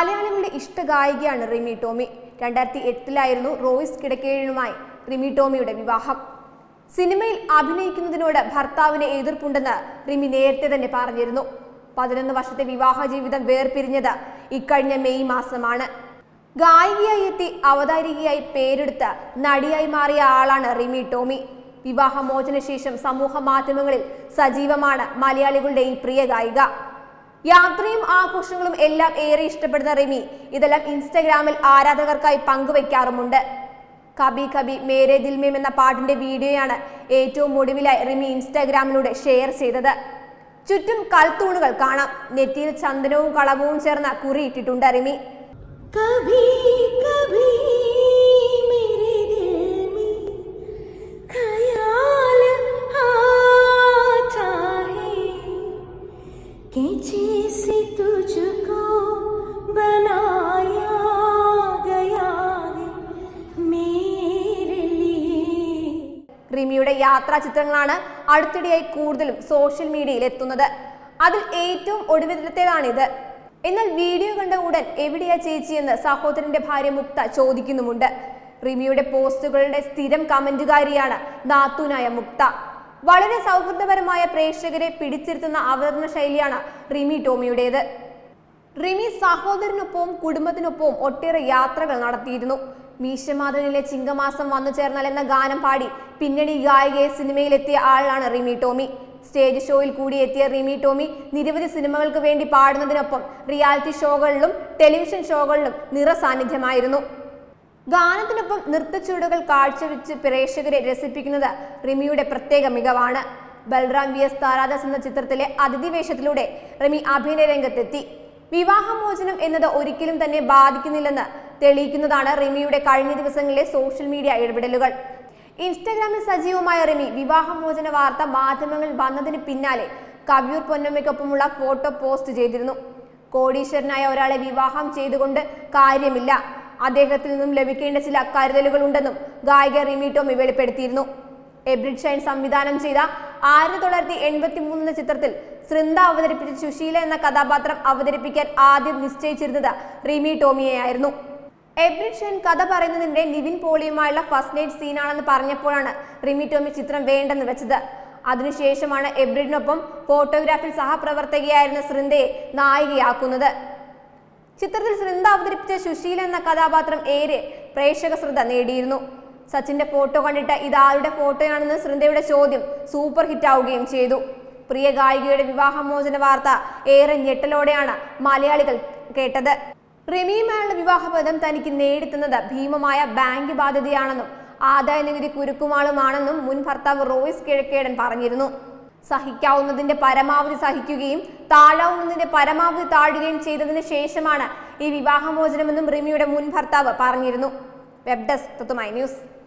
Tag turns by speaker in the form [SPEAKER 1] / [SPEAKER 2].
[SPEAKER 1] മലയാളികളുടെ ഇഷ്ട ഗായികയാണ് റിമി ടോമി രണ്ടായിരത്തി എട്ടിലായിരുന്നു റോയ്സ് കിടക്കേഴുമായി റിമി ടോമിയുടെ വിവാഹം സിനിമയിൽ അഭിനയിക്കുന്നതിനോട് ഭർത്താവിന് എതിർപ്പുണ്ടെന്ന് റിമി നേരത്തെ തന്നെ പറഞ്ഞിരുന്നു പതിനൊന്ന് വർഷത്തെ വിവാഹ ജീവിതം വേർപിരിഞ്ഞത് ഇക്കഴിഞ്ഞ മെയ് മാസമാണ് ഗായികയായി എത്തി അവതാരികയായി പേരെടുത്ത് നടിയായി മാറിയ ആളാണ് റിമി ടോമി വിവാഹമോചന ശേഷം സമൂഹ മാധ്യമങ്ങളിൽ സജീവമാണ് മലയാളികളുടെ ഈ പ്രിയ ഗായിക യാത്രയും ആഘോഷങ്ങളും എല്ലാം ഏറെ ഇഷ്ടപ്പെടുന്ന റിമി ഇതെല്ലാം ഇൻസ്റ്റഗ്രാമിൽ ആരാധകർക്കായി പങ്കുവയ്ക്കാറുമുണ്ട് കബി കബി മേരെ ദിൽമേം എന്ന പാട്ടിന്റെ വീഡിയോയാണ് ഏറ്റവും ഒടുവിലായി റിമി ഇൻസ്റ്റാഗ്രാമിലൂടെ ഷെയർ ചെയ്തത് ചുറ്റും കൽത്തൂണുകൾ കാണാം നെറ്റിയിൽ ചന്ദനവും കളവും ചേർന്ന കുറിയിട്ടിട്ടുണ്ട് റിമി
[SPEAKER 2] कभी कभी मेरे दिल में ख्याल आता है कि जैसे तुझको बनाया गया है मेरे लिए
[SPEAKER 1] റിമിയുടെ യാത്രാ ചിത്രങ്ങളാണ് അടുത്തിടെയായി കൂടുതലും സോഷ്യൽ മീഡിയയിൽ എത്തുന്നത് അതിൽ ഏറ്റവും ഒടുവിലത്തേതാണിത് എന്നാൽ വീഡിയോ കണ്ട ഉടൻ എവിടെയാ ചേച്ചി എന്ന് സഹോദരന്റെ ഭാര്യ മുക്ത ചോദിക്കുന്നുമുണ്ട് റിമിയുടെ പോസ്റ്റുകളുടെ സ്ഥിരം കമന്റുകാരിയാണ് നാത്തൂനായ മുക്ത വളരെ സൗഹൃദപരമായ പ്രേക്ഷകരെ പിടിച്ചിരുത്തുന്ന അവതരണ ശൈലിയാണ് റിമി ടോമിയുടേത് റിമി സഹോദരനൊപ്പവും കുടുംബത്തിനൊപ്പവും ഒട്ടേറെ യാത്രകൾ നടത്തിയിരുന്നു മീശമാധവനിലെ ചിങ്ങമാസം വന്നു ചേർന്നാൽ എന്ന ഗാനം പാടി പിന്നണി ഗായികയെ സിനിമയിലെത്തിയ ആളാണ് റിമി ടോമി സ്റ്റേജ് ഷോയിൽ കൂടി എത്തിയ റിമി ടോമി നിരവധി സിനിമകൾക്ക് വേണ്ടി പാടുന്നതിനൊപ്പം റിയാലിറ്റി ഷോകളിലും ടെലിവിഷൻ ഷോകളിലും നിറസാന്നിധ്യമായിരുന്നു ഗാനത്തിനൊപ്പം നൃത്തച്ചുവടുകൾ കാഴ്ചവെച്ച് പ്രേക്ഷകരെ രസിപ്പിക്കുന്നത് റിമിയുടെ പ്രത്യേക മികവാണ് ബൽറാം വി എസ് താരാദാസ് എന്ന ചിത്രത്തിലെ അതിഥി വേഷത്തിലൂടെ റിമി അഭിനയ രംഗത്തെത്തി വിവാഹമോചനം എന്നത് ഒരിക്കലും തന്നെ ബാധിക്കുന്നില്ലെന്ന് തെളിയിക്കുന്നതാണ് റിമിയുടെ കഴിഞ്ഞ ദിവസങ്ങളിലെ സോഷ്യൽ മീഡിയ ഇടപെടലുകൾ ഇൻസ്റ്റഗ്രാമിൽ സജീവമായ റിമി വിവാഹമോചന വാർത്ത മാധ്യമങ്ങളിൽ വന്നതിന് പിന്നാലെ കവിയൂർ പൊന്നമ്മയ്ക്കൊപ്പമുള്ള ഫോട്ടോ പോസ്റ്റ് ചെയ്തിരുന്നു കോടീശ്വരനായ ഒരാളെ വിവാഹം ചെയ്തുകൊണ്ട് കാര്യമില്ല അദ്ദേഹത്തിൽ നിന്നും ലഭിക്കേണ്ട ചില കരുതലുകൾ ഉണ്ടെന്നും ഗായിക റിമി ടോമി വെളിപ്പെടുത്തിയിരുന്നു എബ്രിഡ് ഷൈൻ സംവിധാനം ചെയ്ത ആയിരത്തി തൊള്ളായിരത്തി എൺപത്തി മൂന്ന് എന്ന ചിത്രത്തിൽ സൃന്ദ അവതരിപ്പിച്ച സുശീല എന്ന കഥാപാത്രം അവതരിപ്പിക്കാൻ ആദ്യം നിശ്ചയിച്ചിരുന്നത് റിമി ടോമിയെയായിരുന്നു എബ്രിഡ് ഷൈൻ കഥ പറയുന്നതിനിടെ നിവിൻ പോളിയുമായുള്ള ഫസ്റ്റ് നൈറ്റ് സീനാണെന്ന് പറഞ്ഞപ്പോഴാണ് റിമി ടോമി ചിത്രം വേണ്ടെന്ന് വെച്ചത് അതിനുശേഷമാണ് എബ്രിഡിനൊപ്പം ഫോട്ടോഗ്രാഫിൽ സഹപ്രവർത്തകയായിരുന്ന സൃന്ദയെ നായികയാക്കുന്നത് ചിത്രത്തിൽ സൃന്ദ അവതരിപ്പിച്ച സുശീല എന്ന കഥാപാത്രം ഏറെ പ്രേക്ഷക ശ്രദ്ധ നേടിയിരുന്നു സച്ചിന്റെ ഫോട്ടോ കണ്ടിട്ട് ഇത് ആരുടെ ഫോട്ടോയാണെന്ന് സൃന്ദയുടെ ചോദ്യം സൂപ്പർ ഹിറ്റ് ആവുകയും ചെയ്തു പ്രിയ ഗായികയുടെ വിവാഹമോചന വാർത്ത ഏറെ ഞെട്ടലോടെയാണ് മലയാളികൾ കേട്ടത് റിമിയുമായുള്ള വിവാഹബന്ധം തനിക്ക് നേടിത്തുന്നത് ഭീമമായ ബാങ്ക് ബാധ്യതയാണെന്നും ആദായ നികുതി കുരുക്കുമാളുമാണെന്നും മുൻ ഭർത്താവ് റോയ്സ് കിഴക്കേടൻ പറഞ്ഞിരുന്നു സഹിക്കാവുന്നതിന്റെ പരമാവധി സഹിക്കുകയും താഴാവുന്നതിന്റെ പരമാവധി താഴുകയും ചെയ്തതിന് ശേഷമാണ് ഈ വിവാഹമോചനമെന്നും റിമിയുടെ മുൻ ഭർത്താവ് പറഞ്ഞിരുന്നു വെബ് ഡെസ്ക് തത്തുമൈ ന്യൂസ്